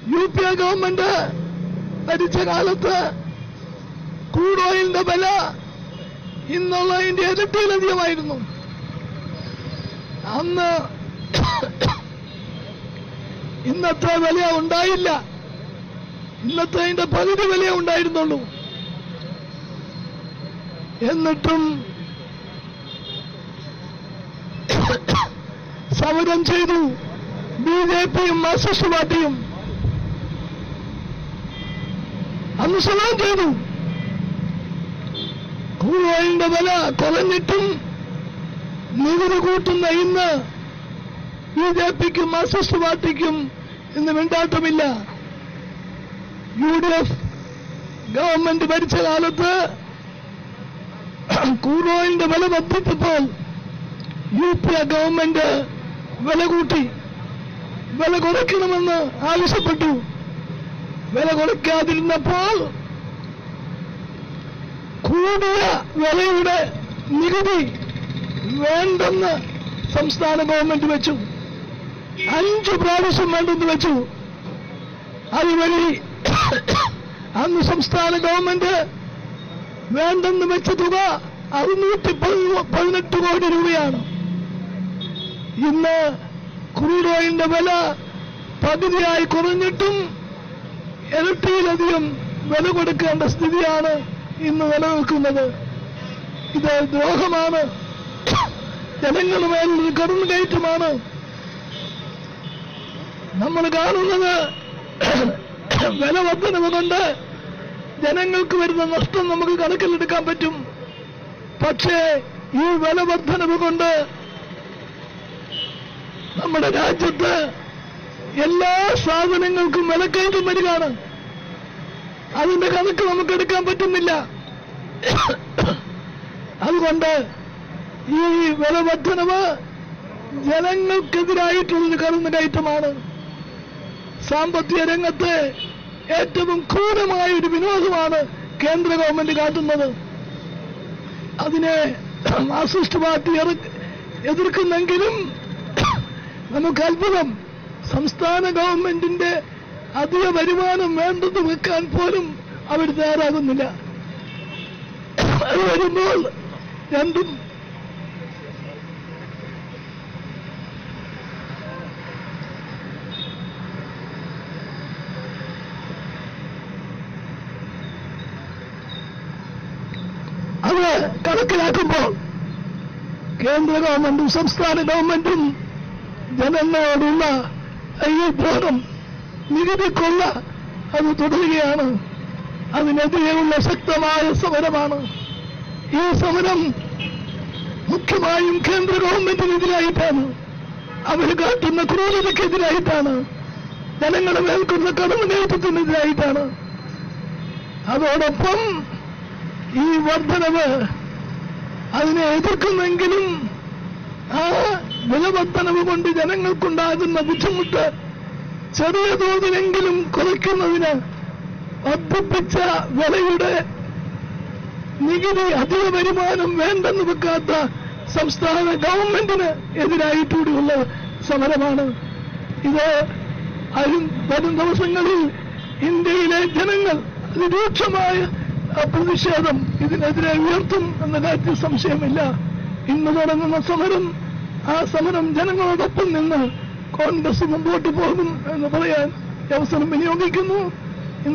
U P A government ഭരിച്ച കാലത്ത് crude ഓയിലിന്റെ വില ഇന്നുള്ളതിന്റെ ഇരട്ടിയിലധികമായിരുന്നു അന്ന് ഇന്നത്തെ വില ഉണ്ടായില്ല ഇന്നത്തെ അതിന്റെ പകുതി വില ഉണ്ടായിരുന്നുള്ളൂ എന്നിട്ടും സമരം ചെയ്തു ബി ജെ പിയും മാർക്സിസ്റ്റ് പാർട്ടിയും അന്ന് സമരം ചെയ്തു ക്രൂഡ് ഓയിലിന്റെ വില കുറഞ്ഞിട്ടും നികുതി കൂട്ടുന്ന ഇന്ന് ബി ജെ പിക്കും മാർക്സിസ്റ്റ് പാർട്ടിക്കും ഇന്ന് മിണ്ടാട്ടമില്ല യു ഡി എഫ് ഗവൺമെന്റ് ഭരിച്ച കാലത്ത് ക്രൂഡ് ഓയിലിന്റെ വില വർദ്ധിച്ചപ്പോൾ യു പി എ ഗവൺമെന്റ് വില കൂട്ടി വില കുറയ്ക്കണമെന്ന് ആവശ്യപ്പെട്ടു വില കുറയ്ക്കാതിരുന്നപ്പോൾ കൂടിയ വിലയുടെ നികുതി വേണ്ടെന്ന് സംസ്ഥാന ഗവൺമെന്റ് വെച്ചു അഞ്ചു പ്രാവശ്യം വേണ്ടെന്ന് വെച്ചു അതുവഴി അന്ന് സംസ്ഥാന ഗവൺമെന്റ് വേണ്ടെന്ന് വെച്ച തുക അറുന്നൂറ്റി പതി- പതിനെട്ട് കോടി രൂപയാണ് ഇന്ന് ക്രൂഡ് ഓയിലിന്റെ വില പകുതിയായി കുറഞ്ഞിട്ടും ഇരട്ടിയിലധികം വില കൊടുക്കേണ്ട സ്ഥിതിയാണ് ഇന്ന് നിലനിൽക്കുന്നത് ഇത് ദ്രോഹമാണ് ജനങ്ങളുടെ മേലൊരു കടന്നുകയറ്റമാണ് നമ്മൾ കാണുന്നത് വില വർധനവ് കൊണ്ട് ജനങ്ങൾക്ക് വരുന്ന നഷ്ടം നമുക്ക് കണക്കിലെടുക്കാൻ പറ്റും പക്ഷേ ഈ വില വർധനവ് കൊണ്ട് നമ്മുടെ രാജ്യത്ത് എല്ലാ സാധനങ്ങൾക്കും വിലക്കയറ്റം വരികയാണ് അതിന്റെ കണക്ക് നമുക്ക് എടുക്കാൻ പറ്റുന്നില്ല അതുകൊണ്ട് ഈ വില വർധനവ് ജനങ്ങൾക്കെതിരായിട്ടുള്ളൊരു കടന്നുകയറ്റമാണ് സാമ്പത്തിക രംഗത്ത് ഏറ്റവും ക്രൂരമായ ഒരു വിനോദമാണ് കേന്ദ്ര ഗവൺമെന്റ് കാട്ടുന്നത് അതിനെ മാർക്സിസ്റ്റ് പാർട്ടി എതിർ- എതിർക്കുന്നെങ്കിലും നമുക്ക് അത്ഭുതം സംസ്ഥാന ഗവൺമെന്റിന്റെ അധിക വരുമാനം വേണ്ടെന്ന് വെക്കാൻ പോലും അവർ തയ്യാറാകുന്നില്ല അത് വരുമ്പോൾ രണ്ടും അത് കണക്കിലാക്കുമ്പോൾ കേന്ദ്ര ഗവൺമെന്റും സംസ്ഥാന ഗവൺമെന്റും ജനങ്ങളോടുള്ള ഐക്യബോധം നികുതി കൊള്ള അത് തുടരുകയാണ് അതിനെതിരെയുള്ള ശക്തമായ സമരമാണ് ഈ സമരം മുഖ്യമായും കേന്ദ്ര ഗവൺമെന്റിനെതിരായിട്ടാണ് അവർ കാട്ടുന്ന ക്രൂരതയ്ക്കെതിരായിട്ടാണ് ജനങ്ങളെ മേൽക്കുന്ന കടന്നുകയറ്റത്തിനെതിരായിട്ടാണ് അതോടൊപ്പം ഈ വർധനവ് അതിനെ എതിർക്കുന്നെങ്കിലും ആ വിലവർദ്ധനവ് കൊണ്ട് ജനങ്ങൾക്കുണ്ടാകുന്ന ബുദ്ധിമുട്ട് ചെറിയ തോതിലെങ്കിലും കുറയ്ക്കുന്നതിന് വർദ്ധിപ്പിച്ച വിലയുടെ നികുതി അധിക വരുമാനം വേണ്ടെന്ന് വെക്കാത്ത സംസ്ഥാന ഗവൺമെന്റിന് എതിരായിട്ടുകൂടിയുള്ള സമരമാണ് ഇത് വരും വരും ദിവസങ്ങളിൽ ഇന്ത്യയിലെ ജനങ്ങൾ അതിരൂക്ഷമായ ആ, പ്രതിഷേധം ഇതിനെതിരെ ഉയർത്തും എന്ന കാര്യത്തിൽ സംശയമില്ല ഇന്ന് തുടങ്ങുന്ന സമരം ആ സമരം ജനങ്ങളോടൊപ്പം നിന്ന് കോൺഗ്രസ് മുമ്പോട്ട് പോകും എന്ന് പറയാൻ ഈ അവസരം വിനിയോഗിക്കുന്നു